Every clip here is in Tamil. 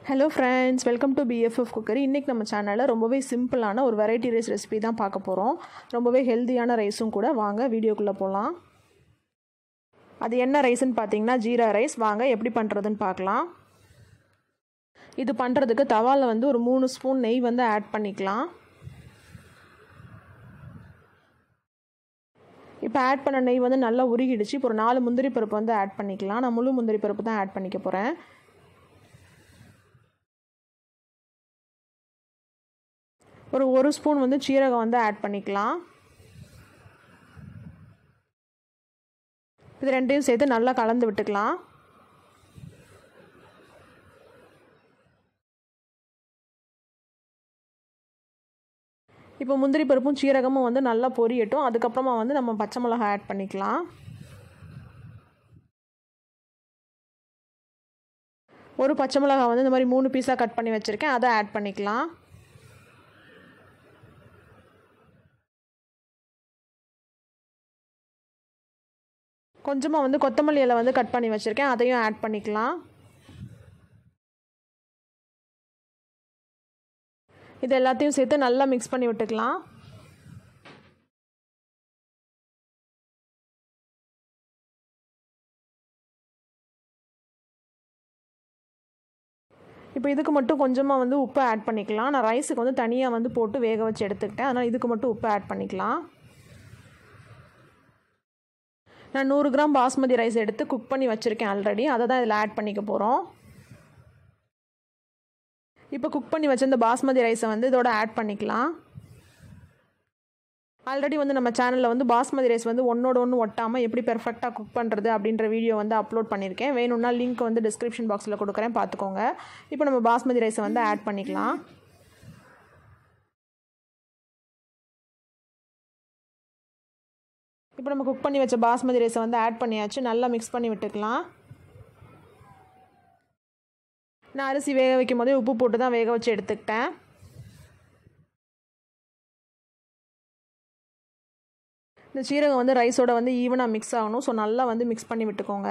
hello friends welcome to BFF cookery இன்றைக்கி நம்ம சேனலில் ரொம்பவே சிம்பிளான ஒரு வெரைட்டி ரைஸ் ரெசிபி தான் பார்க்க போகிறோம் ரொம்பவே ஹெல்த்தியான ரைஸும் கூட வாங்க வீடியோக்குள்ளே போகலாம் அது என்ன ரைஸ்ன்னு பார்த்தீங்கன்னா ஜீரா ரைஸ் வாங்க எப்படி பண்ணுறதுன்னு பார்க்கலாம் இது பண்ணுறதுக்கு தவாவில் வந்து ஒரு மூணு ஸ்பூன் நெய் வந்து ஆட் பண்ணிக்கலாம் இப்போ ஆட் பண்ண நெய் வந்து நல்லா உருகிடுச்சு இப்போ ஒரு நாலு முந்திரி பருப்பு வந்து ஆட் பண்ணிக்கலாம் நான் முழு முந்திரி பருப்பு தான் ஆட் பண்ணிக்க போகிறேன் ஒரு ஒரு ஸ்பூன் வந்து சீரகம் வந்து ஆட் பண்ணிக்கலாம் இது ரெண்டையும் சேர்த்து நல்லா கலந்து விட்டுக்கலாம் இப்போ முந்திரி பருப்பும் சீரகமும் வந்து நல்லா பொரியட்டும் அதுக்கப்புறமா வந்து நம்ம பச்சை மிளகா ஆட் பண்ணிக்கலாம் ஒரு பச்சை மிளகா வந்து இந்த மாதிரி மூணு பீஸாக கட் பண்ணி வச்சுருக்கேன் அதை ஆட் பண்ணிக்கலாம் கொஞ்சமாக வந்து கொத்தமல்லி இலை வந்து கட் பண்ணி வச்சுருக்கேன் அதையும் ஆட் பண்ணிக்கலாம் இது எல்லாத்தையும் சேர்த்து நல்லா மிக்ஸ் பண்ணி விட்டுக்கலாம் இப்போ இதுக்கு மட்டும் கொஞ்சமாக வந்து உப்பு ஆட் பண்ணிக்கலாம் நான் ரைஸுக்கு வந்து தனியாக வந்து போட்டு வேக வச்சு எடுத்துக்கிட்டேன் அதனால் இதுக்கு மட்டும் உப்பு ஆட் பண்ணிக்கலாம் நான் நூறு கிராம் பாஸ்மதி ரைஸ் எடுத்து குக் பண்ணி வச்சுருக்கேன் ஆல்ரெடி அதை தான் இதில் ஆட் பண்ணிக்க போகிறோம் இப்போ குக் பண்ணி வச்ச இந்த பாஸ்மதி ரைஸை வந்து இதோட ஆட் பண்ணிக்கலாம் ஆல்ரெடி வந்து நம்ம சேனலில் வந்து பாஸ்மதி ரைஸ் வந்து ஒன்றோட ஒன்று ஒட்டாமல் எப்படி பெர்ஃபெக்டாக குக் பண்ணுறது அப்படின்ற வீடியோ வந்து அப்லோட் பண்ணியிருக்கேன் வேணும்னா லிங்க் வந்து டிஸ்கிரிப்ஷன் பாக்ஸில் கொடுக்குறேன் பார்த்துக்கோங்க இப்போ நம்ம பாஸ்மதி ரைஸை வந்து ஆட் பண்ணிக்கலாம் இப்போ நம்ம குக் பண்ணி வச்ச பாஸ்மதி ரைஸை வந்து ஆட் பண்ணியாச்சு நல்லா மிக்ஸ் பண்ணி விட்டுக்கலாம் நான் அரிசி வேக வைக்கும் போதே உப்பு போட்டு தான் வேக வச்சு எடுத்துக்கிட்டேன் இந்த சீரகம் வந்து ரைஸோட வந்து ஈவனாக மிக்ஸ் ஆகணும் ஸோ நல்லா வந்து மிக்ஸ் பண்ணி விட்டுக்கோங்க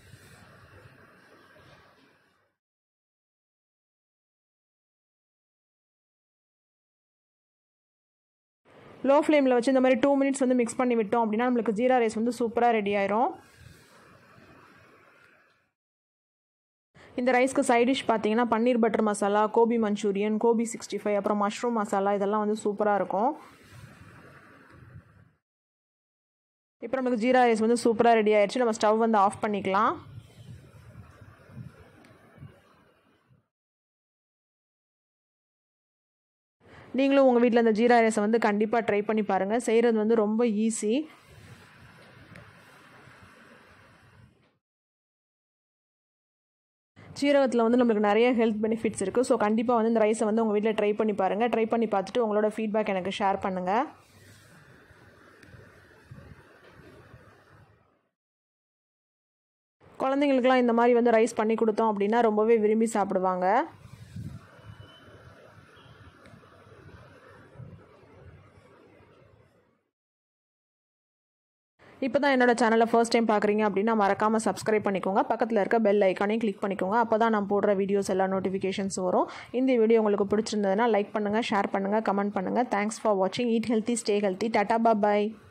லோ ஃப்ளேமில் வச்சு இந்த மாதிரி டூ மினிட்ஸ் வந்து மிக்ஸ் பண்ணி விட்டோம் அப்படின்னா நம்மளுக்கு ஜீரா ரைஸ் வந்து சூப்பராக ரெடி ஆயிரும் இந்த ரைஸ்க்கு சைட் டிஷ் பார்த்தீங்கன்னா paneer butter masala gobi Manchurian gobi sixty five அப்புறம் மஷ்ரூம் மசாலா இதெல்லாம் வந்து சூப்பராக இருக்கும் இப்போ நமக்கு ஜீரா ரைஸ் வந்து சூப்பராக ரெடி ஆயிடுச்சு நம்ம ஸ்டவ் வந்து ஆஃப் பண்ணிக்கலாம் நீங்களும் உங்கள் வீட்டில் இந்த ஜீரா ரைஸை வந்து கண்டிப்பாக ட்ரை பண்ணி பாருங்கள் செய்கிறது வந்து ரொம்ப ஈஸி சீரகத்தில் வந்து நம்மளுக்கு நிறைய ஹெல்த் பெனிஃபிட்ஸ் இருக்குது ஸோ கண்டிப்பாக வந்து இந்த ரைஸை வந்து உங்கள் வீட்டில் ட்ரை பண்ணி பாருங்கள் ட்ரை பண்ணி பார்த்துட்டு உங்களோட ஃபீட்பேக் எனக்கு ஷேர் பண்ணுங்கள் குழந்தைங்களுக்குலாம் இந்த மாதிரி வந்து ரைஸ் பண்ணி கொடுத்தோம் அப்படின்னா ரொம்பவே விரும்பி சாப்பிடுவாங்க இப்போ தான் என்னோட சேனலை ஃபர்ஸ்ட் டைம் பார்க்குறீங்க அப்படின்னா மறக்காமல் சப்ஸ்கிரைப் பண்ணிக்கோங்க பக்கத்தில் இருக்க பெல் ஐக்கானையும் கிளிக் பண்ணிக்கோங்க அப்போ தான் நான் போடுற வீடியோஸ் எல்லா நோட்டிஃபிகேஷன்ஸ் வரும் இந்த வீடியோ உங்களுக்கு பிடிச்சிருந்ததுன்னா லைக் பண்ணுங்கள் ஷேர் பண்ணுங்கள் கமெண்ட் பண்ணுங்கள் தேங்க்ஸ் ஃபார் வாட்சிங் eat healthy stay healthy tata பாய்